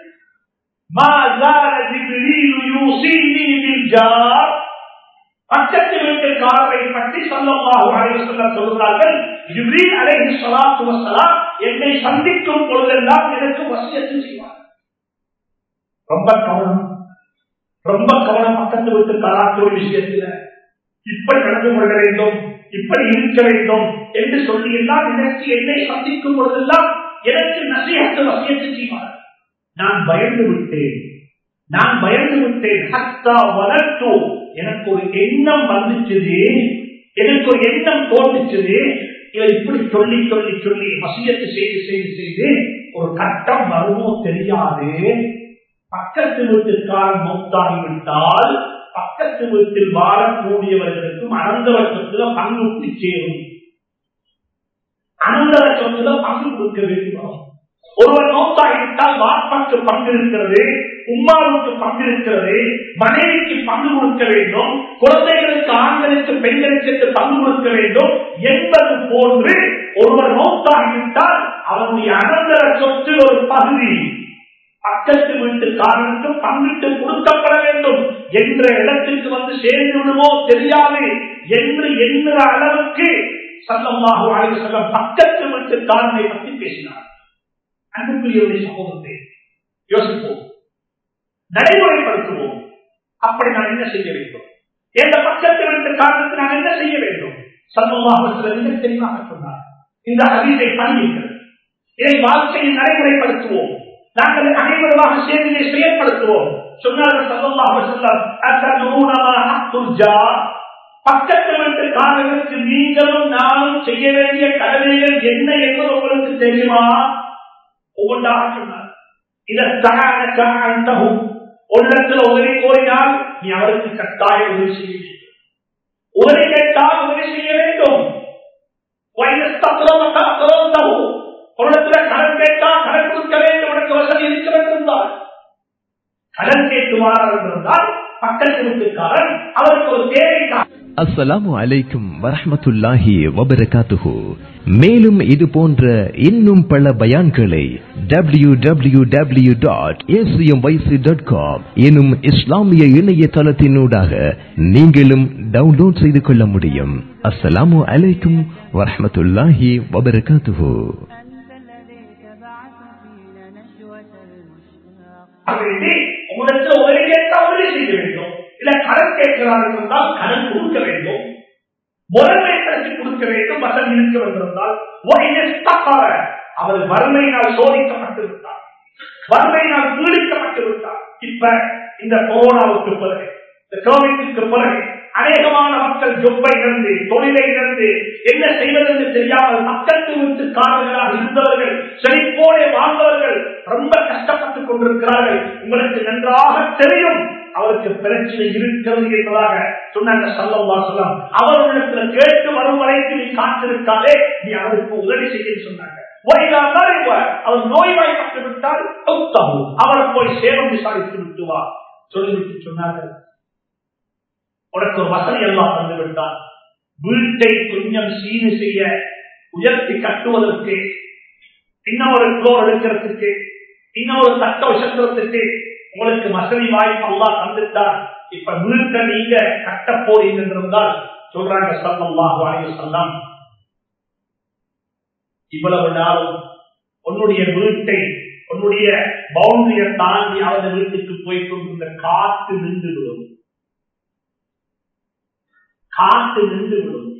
பக்கத்து வீட்டுக்காரரை பற்றி சொல்லமாக சொல்கிறார்கள் ஜிப்ரீல் அலைஹி ஸலாத்து வஸலாம் என்னை சந்திக்கும் பொழுதெல்லாம் எனக்கு வசியத்து செய்வார் ரொம்ப கவனம் ரொம்ப கவனம் பக்கத்து வீட்டுக்காராக்கு ஒரு விஷயத்துல இப்படி நடந்து கொள்ள வேண்டும் இப்படி இருக்க வேண்டும் என்று சொல்லி எல்லாம் எனக்கு என்னை சந்திக்கும் பொழுதெல்லாம் எனக்கு நசியத்து வசியத்து செய்வார் நான் பயந்து விட்டேன் நான் பயந்து விட்டேன் ஹத்தா வளர்த்தோ எனக்கு ஒரு எண்ணம் வந்துச்சுது எனக்கு ஒரு எண்ணம் தோன்றுச்சுது இவன் இப்படி சொல்லி சொல்லி சொல்லி வசியத்து செய்து செய்து செய்து ஒரு கட்டம் வருமோ தெரியாது பக்கத்து வீட்டுக்காரன் மௌத்தாகிவிட்டால் பக்கத்து வீட்டில் வாழக்கூடியவர்களுக்கும் அனந்தர சொத்துல பங்கு கூடி சேரும் அனந்தர சொத்துல பங்கு கொடுக்க வேண்டும் ஒருவர் மௌத்தாகிவிட்டால் வாப்பாக்கு பங்கு இருக்கிறது உமாவுக்கு பங்கு இருக்கிறது மனைவிக்கு பங்கு கொடுக்க வேண்டும் குழந்தைகளுக்கு ஆண்களுக்கு பெண்களுக்கு பங்கு கொடுக்க வேண்டும் என்பது போன்று ஒருவர் மௌத்தாகிவிட்டால் அவருடைய அனந்தர சொத்து ஒரு பகுதி பக்கத்து வீட்டுக்காரனுக்கு பங்கிட்டு கொடுக்கப்பட வேண்டும் என்ற இடத்திற்கு வந்து சேர்ந்து விடுமோ தெரியாது என்று எண்ணுற அளவுக்கு சல்லமாக வாழ்க்கை சொல்ல பக்கத்து வீட்டுக்காரனை பற்றி பேசினார் அன்புக்குரியவருடைய சமூகத்தை யோசிப்போம் நடைமுறைப்படுத்துவோம் அப்படி நான் என்ன செய்ய வேண்டும் எந்த பக்கத்து வீட்டுக்காரனுக்கு நான் என்ன செய்ய வேண்டும் சல்லமாக சில மிக தெளிவாக சொன்னார் இந்த அறிவை பணியுங்கள் இதை வாழ்க்கையில் நடைமுறைப்படுத்துவோம் நாங்கள் அனைவருமாக சேர்ந்து இதை செயல்படுத்துவோம் சொன்னார்கள் சல்லமாக சொன்னார் பக்கத்து வீட்டுக்காரர்களுக்கு நீங்களும் நானும் செய்ய வேண்டிய கடமைகள் என்ன என்பது உங்களுக்கு தெரியுமா ஒவ்வொன்றாக சொன்னார் இதற்காக உள்ளத்தில் உதவி கோரினால் நீ அவருக்கு கட்டாய உதவி செய்ய வேண்டும் உதவி கேட்டால் உதவி செய்ய வேண்டும் உலகத்தில் கடன் கேட்டால் கடன் கொடுக்க வேண்டும் உனக்கு வசதி இருக்க வேண்டும் தான் கடன் கேட்டுவார் என்றால் பக்கத்து வீட்டுக்காரன் அவருக்கு ஒரு தேவைக்காக அஸ்ஸலாமு அலைக்கும் வரஹமத்துல்லாஹி வபரகாத்துஹு மேலும் இது போன்ற இன்னும் பல பயான்களை W W W dot ACM YC dot com எனும் இஸ்லாமிய இணையதளத்தினூடாக நீங்களும் டவுன்லோட் செய்து கொள்ள முடியும் அஸ்ஸலாமு அலைக்கும் வரஹமத்துல்லாஹி வபரகாத்துஹு உங்களுக்கு உதவி கேட்டால் உதவி செய்ய வேண்டும் இல்ல கடன் கேட்கிறார்கள் என்றால் கடன் கொடுக்க வேண்டும் முறைமைப்படுத்தி கொடுக்க வேண்டும் வசதி இருக்க வந்திருந்தால் அவர் வறுமையினால் சோதிக்கப்பட்டு விட்டார் வறுமையினால் பீடிக்கப்பட்டு விட்டார் இப்ப இந்த கொரோனாவுக்கு பிறகு இந்த கோவிட்டுக்கு பிறகு அநேகமான மக்கள் ஜொப்பை இழந்து தொழிலை இழந்து என்ன செய்வதென்று தெரியாமல் பக்கத்து வீட்டுக்காரர்களாக இருந்தவர்கள் செழிப்போടെ வாழ்ந்தவர்கள் ரொம்ப கஷ்டப்பட்டுக் கொண்டிருக்கிறார்கள் உங்களுக்கு நன்றாக தெரியும் அவருக்கு பிரச்சனை இருக்கிறது என்பதாக சொன்னாங்க சொல்லவா சொல்லலாம் அவர்களிடத்தில் கேட்டு வரும் வரைக்கும் நீ காத்திருக்காதே நீ அவருக்கு உதவி செய்ய சொன்னாங்க அவர் நோய்வாய்ப்பட்டு விட்டால் அவரை போய் சேவம் விசாரித்து விட்டுவா சொல்லிவிட்டு சொன்னார்கள் உனக்கு ஒரு வசதி எல்லாம் தந்து விட்டார் வீட்டை கொஞ்சம் சீனு செய்ய உயர்த்தி கட்டுவதற்கு இன்னொரு ஃப்ளோர் எடுக்கிறதுக்கு இன்னொரு தட்ட உசத்துறதுக்கு உங்களுக்கு வசதி வாய்ப்பு அல்லா தந்துட்டார் இப்ப வீட்டை நீங்க கட்ட போறீங்க என்றால் சொல்றாங்க சல்லாஹு அலைய சொல்லாம் இவ்வளவு நாளும் உன்னுடைய வீட்டை உன்னுடைய பவுண்டரியை தாண்டி அவரது வீட்டுக்கு போய் கொண்டிருந்த காத்து நின்று விடும் காத்து நின்று விடும்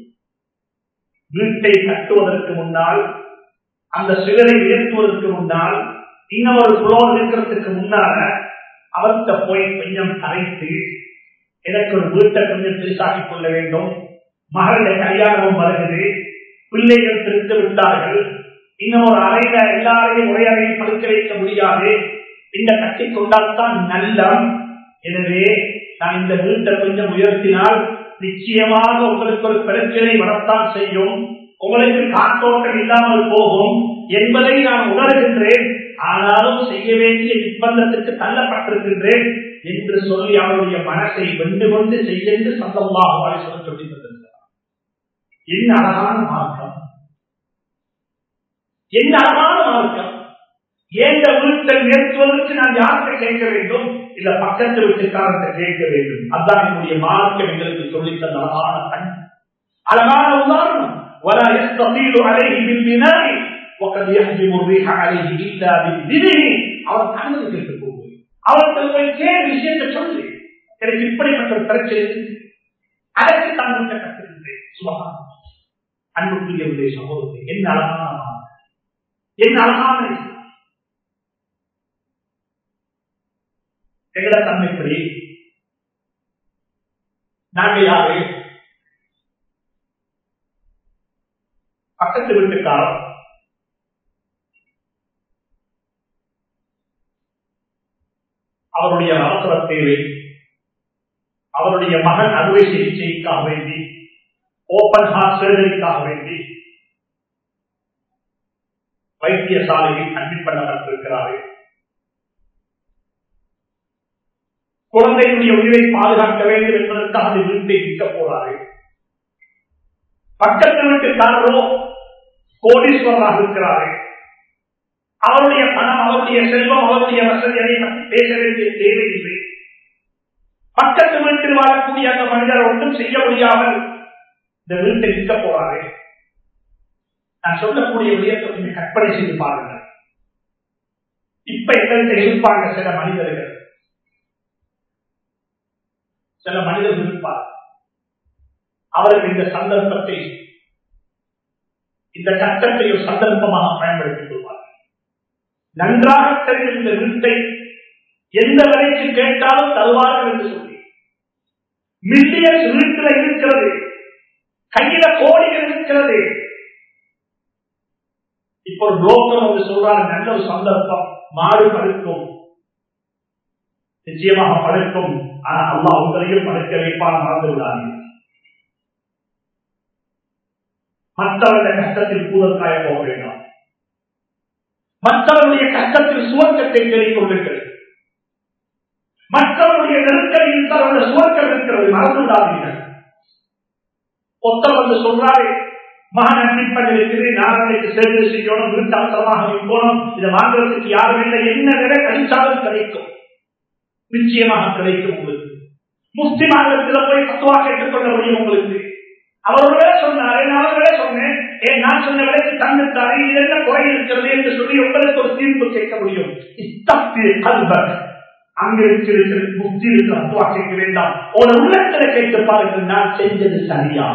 வீட்டை கட்டுவதற்கு முன்னால் அந்த சிலரை உயர்த்துவதற்கு முன்னால் இன்னொரு புலோர் இருக்கிறதுக்கு முன்னால அவர்கிட்ட போய் கொஞ்சம் கரைத்து எனக்கு ஒரு வீட்டை கொஞ்சம் பெருசாக்கிக் கொள்ள வேண்டும் மகளுடைய கல்யாணமும் வருகிறது பிள்ளைகள் பிரித்து விட்டார்கள் இன்னும் ஒரு அறையில எல்லாரையும் ஒரே அறையில் படுக்க வைக்க முடியாது இந்த கட்டி கொண்டால்தான் நல்லம் எனவே நான் இந்த வீட்டை கொஞ்சம் உயர்த்தினால் நிச்சயமாக உங்களுக்கு ஒரு பிரச்சனை வரத்தான் செய்யும் உங்களுக்கு காத்தோட்டம் இல்லாமல் போகும் என்பதை நான் உணர்கின்றேன் ஆனாலும் செய்ய வேண்டிய நிர்பந்தத்துக்கு தள்ளப்பட்டிருக்கின்றேன் என்று சொல்லி அவருடைய மனசை வென்று கொண்டு செய்ய சந்தமாக சொல்ல சொல்லி தந்திருக்கிறார் என்ன அழகான மார்க்கம் என்ன அழகான மார்க்கம் எந்த வீட்டை நிறுத்துவதற்கு நான் யார்கிட்ட கேட்க வேண்டும் இல்ல பக்கத்து வீட்டுக்காரத்தை கேட்க வேண்டும் அதான் என்னுடைய மார்க்கம் எங்களுக்கு சொல்லித் தந்த அழகான கண் அழகான உதாரணம் ولا يستطيل عليه بالبناء وقد يحجم الريح عليه الا باذنه அவர் அனுமதி கேட்டு போகுது அவருக்கு போய் கேள் விஷயத்தை சொல்லு எனக்கு இப்படிப்பட்ட ஒரு பிரச்சனை அதற்கு தான் கற்றுக்கின்றேன் சுபகான அன்புக்குரியவருடைய சமூகத்தை என்ன அழகான என்ன அழகான எங்கட தன்மைப்படி நாங்கள் யாரு பக்கத்து வீட்டுக்காரர் அவருடைய அவசர தேவை அவருடைய மகன் அறுவை சிகிச்சைக்காக வேண்டி ஓபன் ஹார்ட் சர்ஜரிக்காக வேண்டி வைத்தியசாலையில் அட்மிட் பண்ணப்பட்டிருக்கிறார்கள் குழந்தையுடைய உயிரை பாதுகாக்க வேண்டும் என்பதற்காக வீட்டை விற்க போறார்கள் பக்கத்து வீட்டுக்காரரோ கோடீஸ்வரராக இருக்கிறார்கள் அவருடைய பணம் அவருடைய செல்வம் அவருடைய வசதியை பற்றி பேச வேண்டிய தேவையில்லை பக்கத்து வீட்டில் வாழக்கூடிய அந்த மனிதர் ஒன்றும் செய்ய முடியாமல் இந்த வீட்டை விற்க போறாரு நான் சொல்லக்கூடிய விடயத்தை கொஞ்சம் கற்பனை செய்து பாருங்கள் இப்ப எங்கள்கிட்ட இருப்பாங்க சில மனிதர்கள் சில மனிதர்கள் இருப்பார் அவர்கள் இந்த சந்தர்ப்பத்தை இந்த கட்டத்தை ஒரு சந்தர்ப்பமாக பயன்படுத்திக் கொள்வார்கள் நன்றாக தெரிந்த இந்த வீட்டை எந்த விலைக்கு கேட்டாலும் தருவார்கள் என்று சொல்லி மில்லியன்ஸ் வீட்டில் இருக்கிறது கையில கோடிகள் இருக்கிறது இப்போ ஒரு புரோக்கர் வந்து சொல்றாரு நல்ல ஒரு சந்தர்ப்பம் மாடு படுக்கும் நிச்சயமாக படுக்கும் ஆனா அல்லா உங்களையும் படுக்க வைப்பான் மறந்து விடாதீர்கள் மற்றவருடைய கஷ்டத்தில் கூதற்காய போக வேண்டாம் மற்றவருடைய கஷ்டத்தில் சுவர்க்கத்தை தேடிக் கொள்ளுங்கள் மற்றவருடைய நெருக்கடியில் தன்னுடைய சுவர்க்கம் இருக்கிறது மறந்து விடாதீர்கள் ஒத்தர் வந்து சொல்றாரு மகன் அன்பிப்பன் இருக்குது நாளைக்கு சேர்ந்து செய்யணும் வீட்டு அவசரமாக போகணும் இதை வாங்குறதுக்கு யாரும் இல்லை என்ன விலை கழிச்சாலும் கிடைக்கும் நிச்சயமாக கிடைக்கும் உங்களுக்கு முஸ்லிமாகத்தில் போய் பத்துவா கேட்டுக்கொள்ள முடியும் உங்களுக்கு அவர் ஒரு வேலை சொன்னாரு நான் ஒரு வேலை சொன்னேன் ஏன் நான் சொன்ன விலைக்கு தந்துட்டாரு இது என்ன குறை இருக்கிறது என்று சொல்லி உங்களுக்கு ஒரு தீர்ப்பு கேட்க முடியும் இத்தப்பி கல்வர் அங்க இருக்கிற புத்தி இருக்கிற அத்துவா கேட்க வேண்டாம் ஒரு உள்ளத்துல கேட்டு பாருங்கள் நான் செஞ்சது சரியா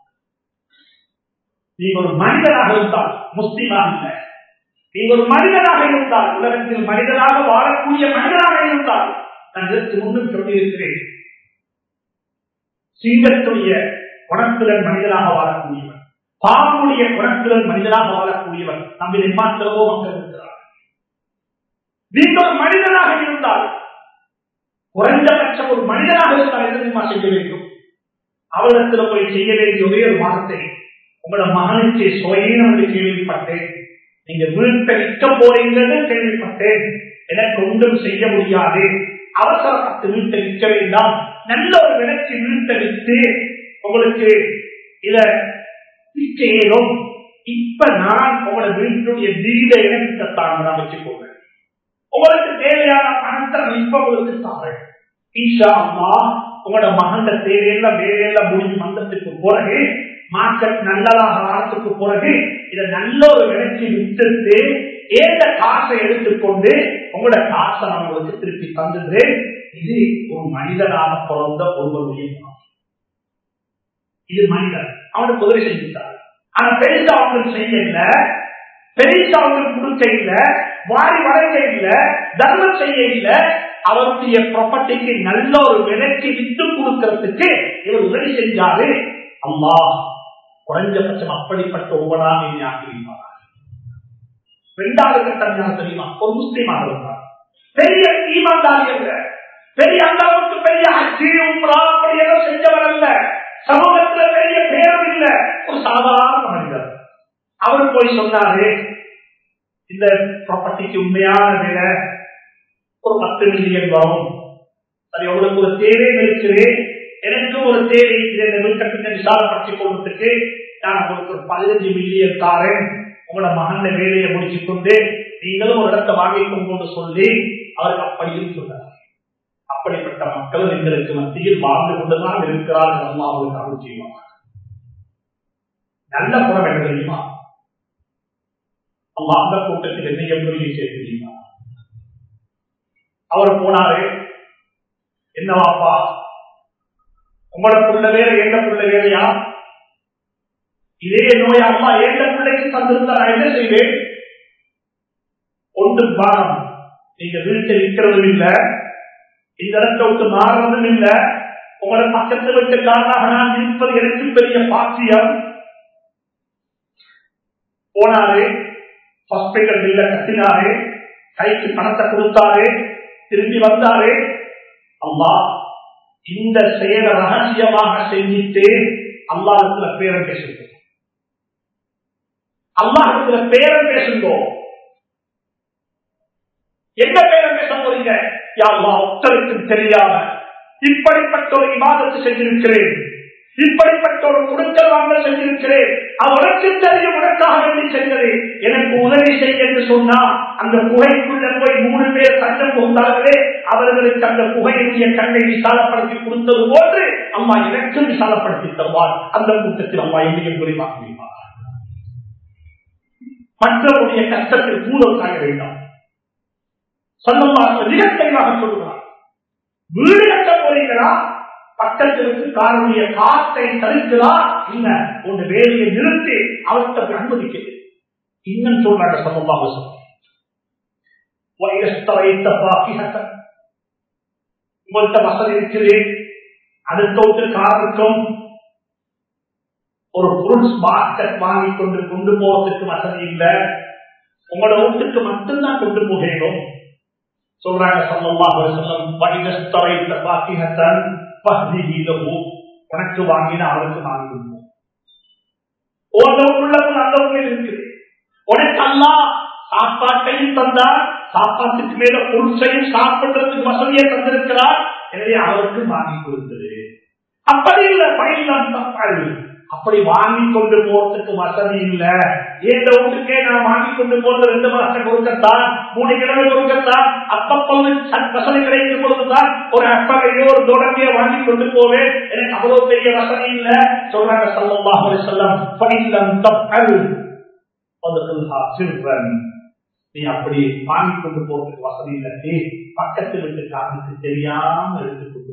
நீ ஒரு மனிதனாக இருந்தால் முஸ்லீமாக இல்லை நீ ஒரு மனிதனாக இருந்தால் உலகத்தில் மனிதனாக வாழக்கூடிய மனிதனாக இருந்தால் நான் இதற்கு முன்னும் சொல்லியிருக்கிறேன் சிங்கத்துடைய குணத்துடன் மனிதனாக வாழக்கூடியவன் பாம்புடைய குணத்துடன் மனிதனாக வாழக்கூடியவன் நம்மில் எம்மாத்திரமோ மக்கள் இருக்கிறார் நீங்கள் ஒரு மனிதனாக இருந்தால் குறைந்தபட்சம் ஒரு மனிதனாக இருந்தால் என்ன செய்ய வேண்டும் அவரிடத்தில் போய் செய்ய வேண்டிய ஒரே ஒரு வார்த்தை உங்களோட மகனுக்கு சுயீனம் என்று கேள்விப்பட்டேன் நீங்க வீட்டை விற்க போறீங்கன்னு கேள்விப்பட்டேன் எனக்கு ஒன்றும் செய்ய முடியாது அவசரப்பட்டு வீட்டை விற்க வேண்டாம் நல்ல ஒரு விலைக்கு வீட்டை விற்று உங்களுக்கு இத விற்க ஏதும் இப்ப நான் உங்களோட வீட்டுடைய வீட எனக்கு தாங்க வச்சுக்கோங்க உங்களுக்கு தேவையான பணத்தை நான் இப்ப உங்களுக்கு தாரேன் ஈஷா அம்மா உங்களோட மகண்ட தேவையெல்லாம் வேலையெல்லாம் முடிஞ்சு வந்ததுக்கு பிறகு மார்க்கெட் நல்லதாக ஆறதுக்கு பிறகு இதை நல்ல ஒரு விலைக்கு விட்டுட்டு ஏந்த காசை எடுத்துக்கொண்டு உங்களோட காசை நான் உங்களுக்கு திருப்பி தந்துடுறேன் இது ஒரு மனிதனாக பிறந்த ஒருவருடைய இது மனிதன் அவனுக்கு உதவி செஞ்சுட்டார் ஆனா பெருசா அவனுக்கு செய்யல பெரிசா அவங்களுக்கு கொடுக்க இல்ல வாரி வழங்க இல்ல தர்மம் செய்ய இல்ல அவருடைய ப்ராப்பர்ட்டிக்கு நல்ல ஒரு விலைக்கு வித்து கொடுக்கறதுக்கு இவர் உதவி செஞ்சாரு அம்மா குறைஞ்சபட்சம் அப்படிப்பட்ட ஒவ்வொன்றாக ஆக்கியிருப்பார் இரண்டாவது கட்டம் யார் தெரியுமா ஒரு முஸ்லீமாக இருந்தார் பெரிய ஈமான்தாரி அல்ல பெரிய அந்த அளவுக்கு பெரிய அஜி உம்ரா அப்படியெல்லாம் செஞ்சவர் அல்ல சமூகத்துல பெரிய பேரும் இல்ல ஒரு சாதாரண மனிதர் அவர் போய் சொன்னாரு இந்த ப்ராப்பர்ட்டிக்கு உண்மையான விலை ஒரு பத்து மில்லியன் வரும் சரி உங்களுக்கு ஒரு தேவை இருக்குது எனக்கும் ஒரு தேவை இருக்குது இந்த வீட்டை விசாலப்படுத்திக் கொள்றதுக்கு நான் உங்களுக்கு ஒரு பதினஞ்சு மில்லியன் தாரேன் உங்களோட மகன் வேலையை முடிச்சுக் கொண்டு நீங்களும் ஒரு இடத்தை வாங்கிக்கும் கொண்டு சொல்லி அவருக்கு அப்படியும் சொன்னார் அப்படிப்பட்ட மக்கள் எங்களுக்கு மத்தியில் வாழ்ந்து கொண்டுதான் இருக்கிறார்கள் அம்மா அவங்களுக்கு அருள் செய்வாங்க நல்ல குணம் என்ன தெரியுமா அம்மா அந்த கூட்டத்தில் என்ன எப்படி தெரியுமா அவர் போனாரு என்னவாப்பா உங்களோட புள்ள வேற எந்த புள்ள வேறையா இதே நோய் அம்மா எந்த பிள்ளைக்கு தந்திருந்தா நான் என்ன செய்வேன் ஒன்று பானம் நீங்க வீட்டை விற்கிறதும் இல்ல இந்த இடத்தை விட்டு மாறுறதும் இல்ல உங்களோட பக்கத்து வீட்டுக்காரனாக நான் இருப்பது எனக்கு பெரிய பாக்கியம் போனாரு ஹாஸ்பிட்டல் பில்ல கட்டினாரு கைக்கு பணத்தை கொடுத்தாரு திரும்பி வந்தாரு அம்மா இந்த செயலை ரகசியமாக செஞ்சிட்டு அல்லாஹத்துல பேரம் பேசுங்க அல்லாஹத்துல பேரம் பேசுங்கோ எந்த பேரம் பேச போறீங்க யாருமா ஒத்தருக்கும் தெரியாம இப்படிப்பட்ட ஒரு விவாதத்தை செஞ்சிருக்கிறேன் இப்படிப்பட்ட ஒரு குடுக்கல் வாங்கல் செஞ்சிருக்கிறேன் அவருக்கு தெரியும் உனக்காக வேண்டி செஞ்சது எனக்கு உதவி செய்ய என்று சொன்னா அந்த குகைக்குள்ள போய் மூணு பேர் சட்டம் புகுந்தார்களே அவர்களுக்கு அந்த குகையினுடைய கண்ணை விசாலப்படுத்தி கொடுத்தது போன்று அம்மா எனக்கும் விசாலப்படுத்தி தருவார் அந்த கூட்டத்தில் அம்மா என்னையும் குறிப்பாக்குவீர்கள் மற்றவருடைய கஷ்டத்தில் பூதம் தாங்க வேண்டாம் சொல்லமாக மிக தெளிவாக சொல்லுகிறார் வீடு கட்ட போறீங்களா பக்கத்திற்கு காரனுடைய காற்றை தடுக்கிறா இல்ல உங்க வேலையை நிறுத்தி அவர்கிட்ட அனுமதிக்குது இன்னும் சொல்றாங்க சமமாக உங்கள்கிட்ட வசதி இருக்குது அடுத்த வீட்டுக்காரருக்கும் ஒரு ஃப்ரூட்ஸ் பாஸ்கெட் வாங்கி கொண்டு கொண்டு போறதுக்கு வசதி இல்லை உங்களோட வீட்டுக்கு மட்டும்தான் கொண்டு போகணும் சொல்றாங்க சொல்லலாம் சொல்லம் வைகஸ்தரைத்த பாக்கியத்தன் பகுதியிலவோ உனக்கு வாங்கின அவருக்கு வாங்கி கொடுப்போம் உள்ள அந்த உண்மையில் இருக்குது உனக்கு அல்லா சாப்பாட்டையும் தந்தார் சாப்பாட்டுக்கு மேல பொருட்சையும் சாப்பிடுறதுக்கு வசதியை தந்திருக்கிறார் எனவே அவருக்கு வாங்கி கொடுத்தது அப்படி இல்லை பயிலாம் தப்பாள் அப்படி வாங்கி கொண்டு போறதுக்கு வசதி இல்ல ஏந்த வீட்டுக்கே நான் வாங்கி கொண்டு போறது ரெண்டு மாசம் கொடுக்கத்தான் மூணு கிழமை கொடுக்கத்தான் அப்பப்பொழுது வசதி கிடைக்கும் பொழுதுதான் ஒரு அப்பகையோ ஒரு தொடர்பியோ வாங்கி கொண்டு போவேன் எனக்கு அவ்வளவு பெரிய வசதி இல்ல சொல்றாங்க சொல்லமாக சொல்லம் பணிலம் தப்பல் சிறுவன் நீ அப்படி வாங்கி கொண்டு போறதுக்கு வசதி இல்லை பக்கத்து வீட்டுக்காரனுக்கு தெரியாம எடுத்து கொண்டு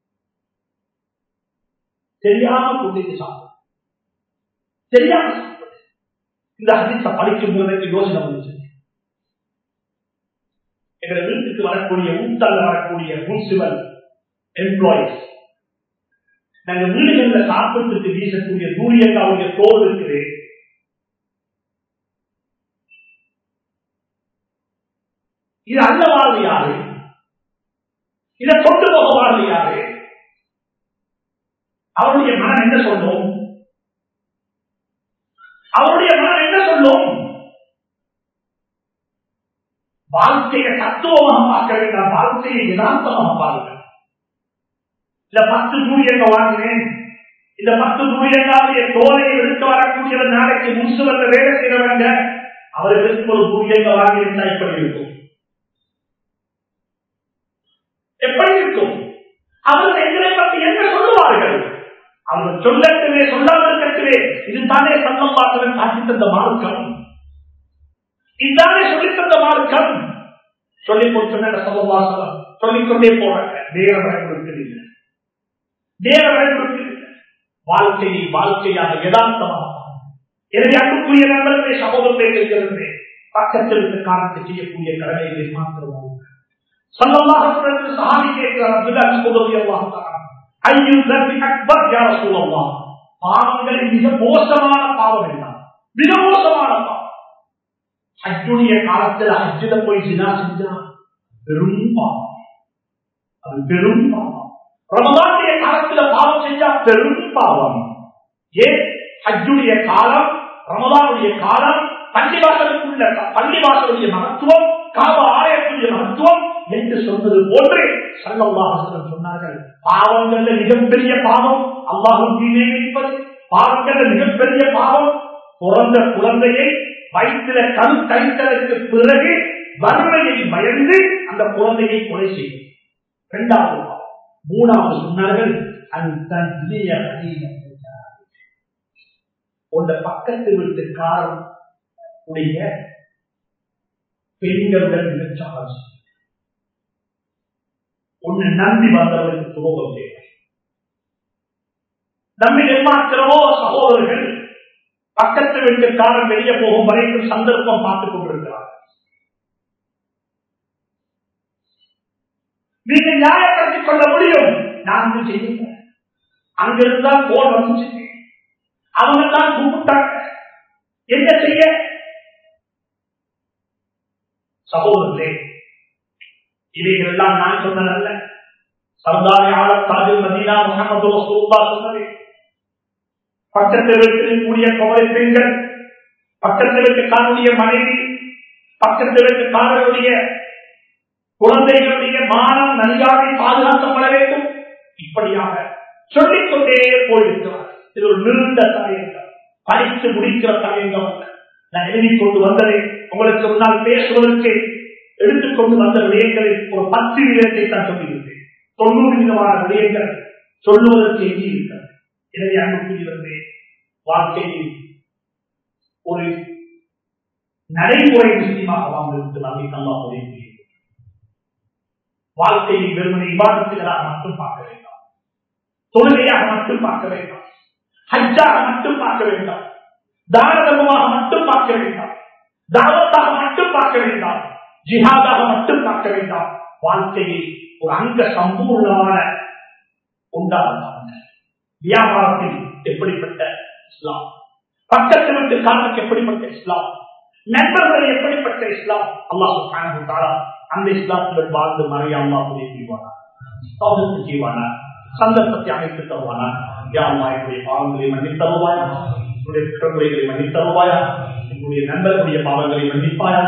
தெரியாம கொண்டு சாப்பிடும் தெரியாம இந்த ஹதீஸ படிக்கும் போது எனக்கு யோசனை வந்துச்சு எங்களை வீட்டுக்கு வரக்கூடிய ஊட்டல் வரக்கூடிய முன்சிபல் எம்ப்ளாயிஸ் நாங்க வீடுகள்ல சாப்பிட்டுட்டு வீசக்கூடிய சூரியக்காவுடைய தோல் இருக்குது இது அல்ல வாழ்வு யாரு இதை கொண்டு போக வாழ்வு யாரு அவருடைய மனம் என்ன சொல்லும் அவருடைய மனம் என்ன சொல்லும் வாழ்க்கையை தத்துவமாக பார்க்க வேண்டாம் வாழ்க்கையை யதார்த்தமாக பாருங்க இந்த பத்து சூரியங்க வாங்கினேன் இந்த பத்து சூரியங்காவுடைய தோலை எடுக்க வரக்கூடியவர் நாளைக்கு முசு வந்த வேலை செய்யறவங்க அவர்களுக்கு ஒரு சூரியங்க வாங்கியிருந்தா எப்படி இருக்கும் எப்படி இருக்கும் அவர்கள் எங்களை பற்றி என்ன சொல்லுவார்கள் அவங்க சொல்லட்டுமே சொல்லாமல் இருக்கட்டுமே இதுதானே சங்கம் பார்த்தவன் காட்டி தந்த மார்க்கம் இதுதானே சொல்லி தந்த மார்க்கம் சொல்லி கொடுத்த சமவாசனம் சொல்லிக்கொண்டே போறாங்க நேரம் கொடுக்கவில்லை நேரம் கொடுக்கவில்லை வாழ்க்கையை வாழ்க்கையாக யதார்த்தமாக எனவே அன்புக்குரிய நண்பர்களே சகோதரத்தை இருக்கிறது பக்கத்தில் இருக்க காரணத்தை செய்யக்கூடிய கடமைகளை மாத்திரம் சொல்லமாக சஹாபி கேட்கிறார் அப்துல்லா சகோதரி அல்லாஹ் ஐயோ தர்பி அக்பர் யார சொல்லலாம் பாவங்களில் மிக மோசமான பாவம் என்ன மிக மோசமான பாவம் ஹஜ்ஜுடைய காலத்தில் ஹஜ்ஜில போய் சினா செஞ்சா பெரும் பாவம் அது பெரும் பாவம் ரமதானுடைய காலத்துல பாவம் செஞ்சா பெரும் பாவம் ஏன் ஹஜ்ஜுடைய காலம் ரமதானுடைய காலம் பள்ளிவாசலுக்குள்ள பள்ளிவாசலுடைய மகத்துவம் காப ஆலயத்துடைய மகத்துவம் என்று சொன்னது போன்று சல்லல்லாஹன் சொன்னார்கள் பாவங்கள்ல மிகப்பெரிய பாவம் அல்லாஹும் தீனே வைப்பது பாவங்கள்ல மிகப்பெரிய பாவம் பிறந்த குழந்தையை வயிற்றுல கண் கைத்தலுக்கு பிறகு வறுமையை பயந்து அந்த குழந்தையை கொலை செய்யும் இரண்டாவது பாவம் மூணாவது சொன்னார்கள் அந்த உங்க பக்கத்து வீட்டுக்காரன் உடைய பெண்களுடன் விபச்சாரம் உன்னை நம்பி வந்தவர்களுக்கு துரோகம் செய்வார் நம்மை எம்மாத்திரமோ சகோதரர்கள் பக்கத்து வீட்டுக்காரன் வெளியே போகும் வரைக்கும் சந்தர்ப்பம் பார்த்துக் கொண்டிருக்கிறார் நீங்க நியாயப்படுத்திக் கொள்ள முடியும் நான் செய்யுங்க அங்கிருந்தா போன் வந்துச்சு அவங்க தான் கூப்பிட்டாங்க என்ன செய்ய சகோதரர்களே இவைகள் எல்லாம் நான் சொன்னதல்ல சர்தாரி ஆழத்தாஜு மதீனா முகமது ரசூல்லா சொன்னது பக்கத்தில் இருக்கக்கூடிய கவலை பெண்கள் பக்கத்தில் இருக்காருடைய மனைவி பக்கத்தில் இருக்காரருடைய குழந்தைகளுடைய மானம் நன்றாக பாதுகாக்கப்பட வேண்டும் இப்படியாக சொல்லிக்கொண்டே போயிருக்கிறார் இது ஒரு நிறுத்த தலையங்கம் படித்து முடிக்கிற தலையங்கம் நான் எழுதி கொண்டு வந்ததை உங்களுக்கு முன்னால் பேசுவதற்கு எடுத்துக்கொண்டு வந்த விடயங்களை ஒரு பத்து விதத்தை தான் சொல்லியிருந்தேன் தொண்ணூறு விதமான விடயங்கள் சொல்லுவதற்கு எஞ்சி இருக்கிறது எனவே அன்புக்குரியவர்களே வாழ்க்கையில் ஒரு நடைமுறை விஷயமாக வாழ்ந்திருக்கு நம்மை நல்லா முடிவு வாழ்க்கையை வெறுமனை விவாதத்துகளாக மட்டும் பார்க்க வேண்டாம் தொழுகையாக மட்டும் பார்க்க வேண்டாம் ஹஜ்ஜாக மட்டும் பார்க்க வேண்டாம் தானதமாக மட்டும் பார்க்க வேண்டாம் தாவத்தாக மட்டும் பார்க்க வேண்டாம் ஜிஹாதாக மட்டும் பார்க்க வேண்டாம் வாழ்க்கையை ஒரு அங்க சம்பூர்ணமான உண்டாக வியாபாரத்தில் எப்படிப்பட்ட இஸ்லாம் பக்கத்து வீட்டு காலத்துக்கு எப்படிப்பட்ட இஸ்லாம் நண்பர்கள் எப்படிப்பட்ட இஸ்லாம் அல்லாஹ் அந்த இஸ்லாத்துடன் வாழ்ந்து மறைய அல்லா புரிய செய்வானா சோதனை செய்வானா சந்தர்ப்பத்தை அமைத்து தருவானா யாருமா என்னுடைய பாவங்களை மன்னித்து தருவாயா என்னுடைய குற்றங்குறைகளை மன்னித்து தருவாயா என்னுடைய நண்பர்களுடைய பாவங்களை மன்னிப்பாயா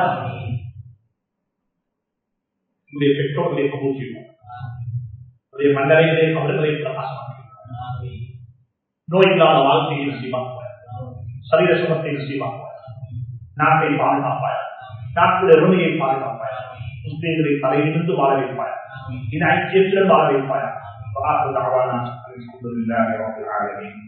என்னுடைய பெற்றோர்களை கபூல் செய்வோம் என்னுடைய மன்னரைகளை அவர்களை பிரகாசமாக்க நோய் இல்லாத வாழ்க்கையை நசீவாக்குவார் சரீர சுகத்தை நசீவாக்குவார் நாட்டை பாதுகாப்பார் நாட்டுடைய உரிமையை பாதுகாப்பார் முஸ்லீம்களை தலையிலிருந்து வாழ வைப்பார் இது ஐக்கியத்துடன் வாழ வைப்பார்